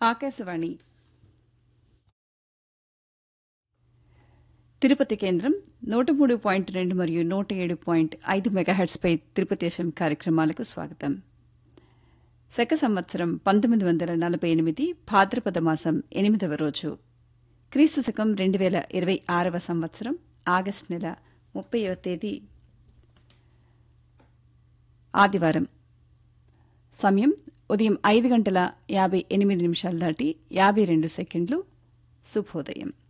ఆకాశవాణి తిరుపతి కేంద్రం నూట మూడు పాయింట్ రెండు మరియు నూట ఏడు పాయింట్ ఐదు మెగాహెట్స్పై తిరుపతి ఎఫ్ఎం కార్యక్రమాలకు స్వాగతం శక సంవత్సరం పంతొమ్మిది వందల నలభై ఎనిమిది భాద్రపద మాసం ఎనిమిదవ రోజు క్రీస్తు శకం రెండు వేల ఇరవై ఆరవ సంవత్సరం ఆగస్టు నెల ముప్పైవ తేదీ ఆదివారం సమయం ఉదయం ఐదు గంటల యాభై ఎనిమిది నిమిషాలు దాటి యాభై రెండు సెకండ్లు శుభోదయం